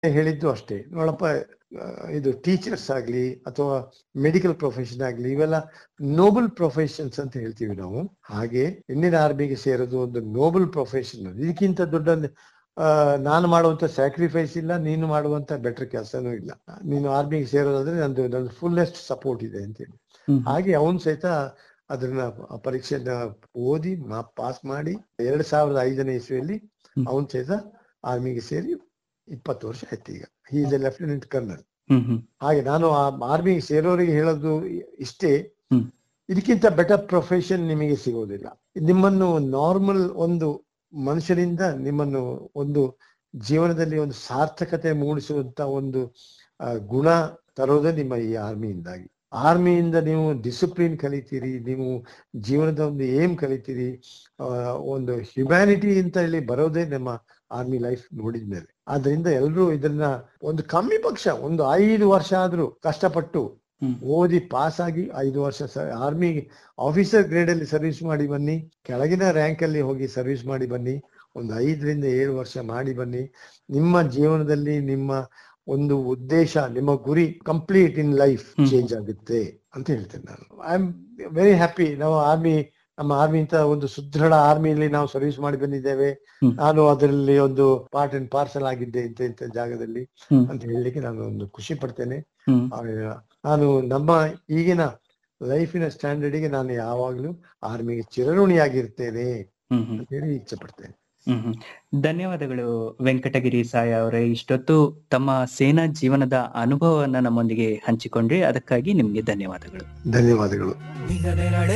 ಹೇಳಿದ್ದು ಅಷ್ಟೇ ನೋಡಪ್ಪ ಆ, ಇದು ಟೀಚರ್ಸ್ ಆಗ್ಲಿ ಅಥವಾ ಮೆಡಿಕಲ್ ಪ್ರೊಫೆಷನ್ ಆಗ್ಲಿ ಇವೆಲ್ಲ ನೋಬಲ್ ಪ್ರೊಫೆಷನ್ಸ್ ಅಂತ ಹೇಳ್ತೀವಿ ನಾವು ಹಾಗೆ ಇಂಡಿಯನ್ ಆರ್ಮಿಗೆ ಸೇರೋದು ಒಂದು ನೋಬಲ್ ಪ್ರೊಫೆಷನ್ ಇದಕ್ಕಿಂತ ದೊಡ್ಡ ಆ, ನಾನು ಮಾಡುವಂತ ಸ್ಯಾಕ್ರಿಫೈಸ್ ಇಲ್ಲ ನೀನು ಮಾಡುವಂತ ಬೆಟರ್ ಕೆಲಸನೂ ಇಲ್ಲ ನೀನು ಆರ್ಮಿಗೆ ಸೇರೋದಾದ್ರೆ ನಂದು ನಂದು ಫುಲ್ಲೆಸ್ಟ್ ಸಪೋರ್ಟ್ ಇದೆ ಅಂತೇಳಿ ಹ್ಮ್. ಹಾಗೆ ಅವನು ಸಹಿತ ಅದನ್ನ ಆ ಪರೀಕ್ಷೆನ ಓದಿ ಪಾಸ್ ಮಾಡಿ ಎರಡ್ ಸಾವಿರದ ಐದನೇ ಇಸ್ವಿಯಲ್ಲಿ ಹ್ಮ್. ಅವನು ಸಹಿತ ಆರ್ಮಿಗೆ ಸೇರಿ ಇಪ್ಪತ್ತು ವರ್ಷ ಆಯ್ತು ಈಗ he is a lieutenant colonel hmm hmm ಹಾಗೆ ನಾನು ಆ ಆರ್ಮಿಗೆ ಸೇರೋರಿಗೆ ಹೇಳೋದು ಇಷ್ಟೇ ಹ್ಮ್. ಇದಕ್ಕಿಂತ ಬೆಟರ್ ಪ್ರೊಫೆಷನ್ ನಿಮಗೆ ಸಿಗೋದಿಲ್ಲ ನಿಮ್ಮನ್ನು ನಾರ್ಮಲ್ ಒಂದು ಮನುಷ್ಯರಿಂದ ನಿಮ್ಮನ್ನು ಒಂದು ಜೀವನದಲ್ಲಿ ಒಂದು ಸಾರ್ಥಕತೆ ಮೂಡಿಸುವಂತ ಒಂದು ಆ, ಗುಣ ತರೋದೇ ನಿಮ್ಮ ಈ ಆರ್ಮಿಯಿಂದಾಗಿ ಆರ್ಮಿಯಿಂದ ನೀವು ಡಿಸಿಪ್ಲಿನ್ ಕಲಿತೀರಿ ನೀವು ಜೀವನದ ಒಂದು ಏಮ್ ಕಲಿತೀರಿ ಆ, ಒಂದು ಹ್ಯುಮ್ಯಾನಿಟಿ ಅಂತ ಹೇಳಿ ಬರೋದೇ ನಮ್ಮ ಆರ್ಮಿ ಲೈಫ್ ನೋಡಿದ್ಮೇಲೆ ಆದ್ರಿಂದ ಎಲ್ಲರೂ ಇದನ್ನ ಒಂದು ಕಮ್ಮಿ ಪಕ್ಷ ಒಂದು ಐದು ವರ್ಷ ಆದ್ರೂ ಕಷ್ಟಪಟ್ಟು ಹ್ಮ್. ಓದಿ ಪಾಸ್ ಆಗಿ ಐದು ವರ್ಷ ಆರ್ಮಿ ಆಫೀಸರ್ ಗ್ರೇಡ್ ಅಲ್ಲಿ ಸರ್ವಿಸ್ ಮಾಡಿ ಬನ್ನಿ ಕೆಳಗಿನ ರ್ಯಾಂಕ್ ಅಲ್ಲಿ ಹೋಗಿ ಸರ್ವಿಸ್ ಮಾಡಿ ಬನ್ನಿ ಒಂದು ಐದರಿಂದ ಏಳು ವರ್ಷ ಮಾಡಿ ಬನ್ನಿ ನಿಮ್ಮ ಜೀವನದಲ್ಲಿ ನಿಮ್ಮ ಒಂದು ಉದ್ದೇಶ ನಿಮ್ಮ ಗುರಿ complete in life hmm. Change ಆಗುತ್ತೆ ಅಂತ ಹೇಳ್ತೇನೆ ನಾನು ಐ ಆಮ್ ವೆರಿ ಹ್ಯಾಪಿ ನಾವು ಆರ್ಮಿ ನಮ್ಮ ಆರ್ಮಿ ಅಂತ ಒಂದು ಸುದೃಢ ಆರ್ಮಿಯಲ್ಲಿ ನಾವು ಸರ್ವಿಸ್ ಮಾಡಿ ಬಂದಿದ್ದೇವೆ ಹ್ಮ್. ನಾನು ಅದರಲ್ಲಿ ಒಂದು ಪಾರ್ಟ್ ಅಂಡ್ ಪಾರ್ಸಲ್ ಆಗಿದ್ದೆ ಇಂಥ ಇಂಥ ಜಾಗದಲ್ಲಿ ಹ್ಮ್. ಅಂತ ಹೇಳಲಿಕ್ಕೆ ನಾನು ಒಂದು ಖುಷಿ ಪಡ್ತೇನೆ ಹ್ಮ್ ಆ, ನಾನು ನಮ್ಮ ಈಗಿನ ಲೈಫಿನ ಸ್ಟ್ಯಾಂಡರ್ಡಿಗೆ ನಾನು ಯಾವಾಗ್ಲೂ ಆರ್ಮಿಗೆ ಚಿರಋಣಿಯಾಗಿರ್ತೇನೆ ಹ್ಮ್ ಹ್ಮ್ ಅಂತ ಹೇಳಿ ಇಚ್ಛೆ ಪಡ್ತೇನೆ ಹ್ಮ್ ಹ್ಮ್. ಧನ್ಯವಾದಗಳು ವೆಂಕಟಗಿರಿ ಸಾಯ ಅವರೇ ಇಷ್ಟೊತ್ತು ತಮ್ಮ ಸೇನಾ ಜೀವನದ ಅನುಭವವನ್ನ ನಮ್ಮೊಂದಿಗೆ ಹಂಚಿಕೊಂಡ್ರಿ ಅದಕ್ಕಾಗಿ ನಿಮ್ಗೆ ಧನ್ಯವಾದಗಳು ಧನ್ಯವಾದಗಳು